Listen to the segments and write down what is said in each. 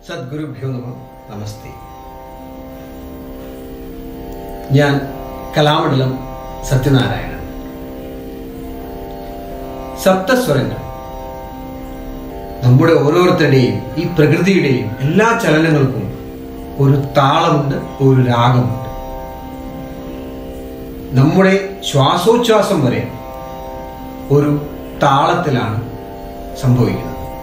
സദ്ഗുരുഭ്യോ നമ നമസ്തേ ഞാൻ കലാമണ്ഡലം സത്യനാരായണൻ സപ്തസ്വരങ്ങൾ നമ്മുടെ ഓരോരുത്തരുടെയും ഈ പ്രകൃതിയുടെയും എല്ലാ ചലനങ്ങൾക്കും ഒരു താളമുണ്ട് ഒരു രാഗമുണ്ട് നമ്മുടെ ശ്വാസോച്ഛ്വാസം വരെ ഒരു താളത്തിലാണ് സംഭവിക്കുന്നത്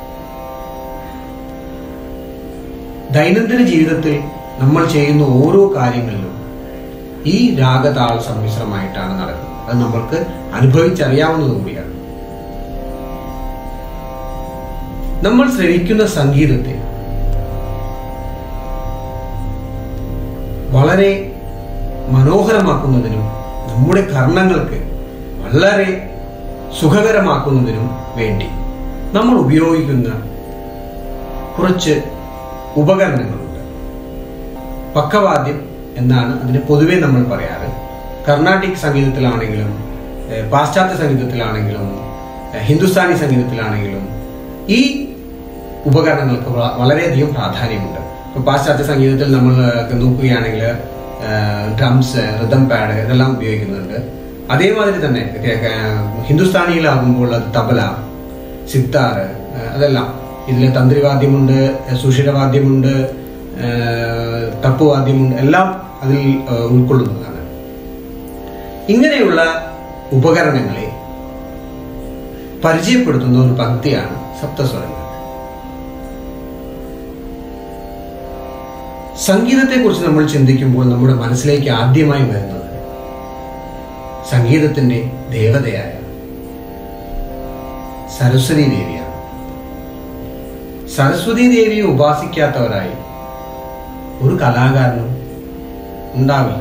ദൈനംദിന ജീവിതത്തിൽ നമ്മൾ ചെയ്യുന്ന ഓരോ കാര്യങ്ങളിലും ഈ രാഗതാള സമ്മിശ്രമായിട്ടാണ് നടക്കുന്നത് അത് നമ്മൾക്ക് അനുഭവിച്ചറിയാവുന്നത് കൂടിയാണ് നമ്മൾ ശ്രവിക്കുന്ന സംഗീതത്തെ വളരെ മനോഹരമാക്കുന്നതിനും നമ്മുടെ കർണങ്ങൾക്ക് വളരെ സുഖകരമാക്കുന്നതിനും വേണ്ടി നമ്മൾ ഉപയോഗിക്കുന്ന കുറച്ച് ഉപകരണങ്ങളുണ്ട് പക്കവാദ്യം എന്നാണ് അതിന് പൊതുവെ നമ്മൾ പറയാറ് കർണാട്ടിക് സംഗീതത്തിലാണെങ്കിലും ഏഹ്, പാശ്ചാത്യ സംഗീതത്തിലാണെങ്കിലും ഏഹ്, ഹിന്ദുസ്ഥാനി സംഗീതത്തിലാണെങ്കിലും ഈ ഉപകരണങ്ങൾക്ക് വ- വളരെയധികം പ്രാധാന്യമുണ്ട് ഇപ്പൊ പാശ്ചാത്യ സംഗീതത്തിൽ നമ്മൾ ഏഹ്, നോക്കുകയാണെങ്കിൽ ഡ്രംസ് റിതം പാഡ് ഇതെല്ലാം ഉപയോഗിക്കുന്നുണ്ട് അതേമാതിരി തന്നെ ഏഹ്, ഏഹ്, ഹിന്ദുസ്ഥാനിയിലാകുമ്പോൾ അത് തബല സിത്താർ ഏഹ്, അതെല്ലാം ഇതിൽ തന്ത്രിവാദ്യമുണ്ട് ഏഹ്, സുഷിരവാദ്യമുണ്ട് ഏഹ്, തപ്പുവാദ്യമുണ്ട് എല്ലാം അതിൽ ഏഹ്, ഉൾക്കൊള്ളുന്നതാണ് ഇങ്ങനെയുള്ള ഉപകരണങ്ങളെ പരിചയപ്പെടുത്തുന്ന ഒരു പങ്ക്തിയാണ് സപ്തസ്വരങ്ങൾ സംഗീതത്തെക്കുറിച്ച് നമ്മൾ ചിന്തിക്കുമ്പോൾ നമ്മുടെ മനസ്സിലേക്ക് ആദ്യമായി വരുന്നത് സംഗീതത്തിന്റെ ദേവതയായ സരസ്വതി ദേവിയാണ് സരസ്വതി ദേവിയെ ഉപാസിക്കാത്തവരായി ഒരു കലാകാരനും ഉണ്ടാവില്ല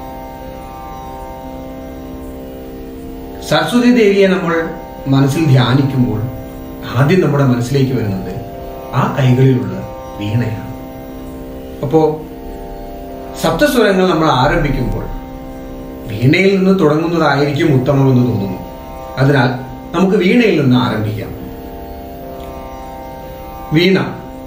സരസ്വതി ദേവിയെ നമ്മൾ മനസ്സിൽ ധ്യാനിക്കുമ്പോൾ ആദ്യം നമ്മുടെ മനസ്സിലേക്ക് വരുന്നത് ആ കൈകളിലുള്ള വീണയാണ് അപ്പോ സപ്തസ്വരങ്ങൾ നമ്മൾ ആരംഭിക്കുമ്പോൾ വീണയിൽ നിന്ന് തുടങ്ങുന്നതായിരിക്കും ഉത്തമമെന്ന് തോന്നുന്നു അതിനാൽ നമുക്ക് വീണയിൽ നിന്ന് ആരംഭിക്കാം വീണ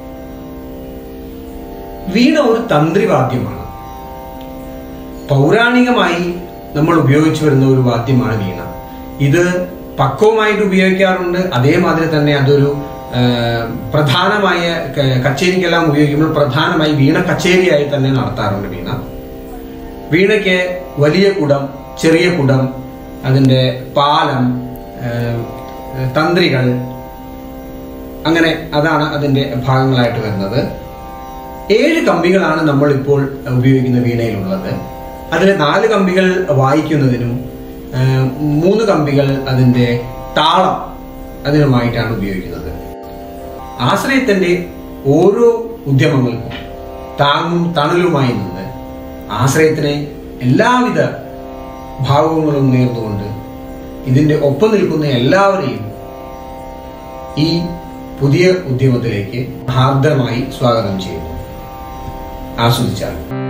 വീണ ഒരു തന്ത്രിവാദ്യമാണ് പൗരാണികമായി നമ്മൾ ഉപയോഗിച്ചു വരുന്ന ഒരു വാദ്യമാണ് വീണ ഇത് പക്വമായിട്ട് ഉപയോഗിക്കാറുണ്ട് അതേമാതിരി തന്നെ അതൊരു ആ, പ്രധാനമായ ക- കച്ചേരിക്കെല്ലാം ഉപയോഗിക്കുമ്പോൾ പ്രധാനമായി വീണ കച്ചേരിയായി തന്നെ നടത്താറുണ്ട് വീണ വീണയ്ക്ക് വലിയ കുടം ചെറിയ കുടം അതിൻ്റെ പാലം ആ, തന്ത്രികൾ അങ്ങനെ അതാണ് അതിൻ്റെ ഭാഗങ്ങളായിട്ട് വരുന്നത് ഏഴ് കമ്പികളാണ് നമ്മൾ ഇപ്പോൾ ഉപയോഗിക്കുന്ന വീണയിലുള്ളത് അതിൽ നാല് കമ്പികൾ വായിക്കുന്നതിനും ആ, മൂന്ന് കമ്പികൾ അതിൻ്റെ താളം അതിനുമായിട്ടാണ് ഉപയോഗിക്കുന്നത് ആശ്രയത്തിന്റെ ഓരോ ഉദ്യമങ്ങൾക്കും താങ്ങും തണലുമായി നിന്ന് ആശ്രയത്തിന് എല്ലാവിധ ഭാവങ്ങളും നേർന്നുകൊണ്ട് ഇതിന്റെ ഒപ്പം നിൽക്കുന്ന എല്ലാവരെയും ഈ പുതിയ ഉദ്യമത്തിലേക്ക് ഹാർദമായി സ്വാഗതം ചെയ്യുന്നു ആസ്വദിച്ചാൽ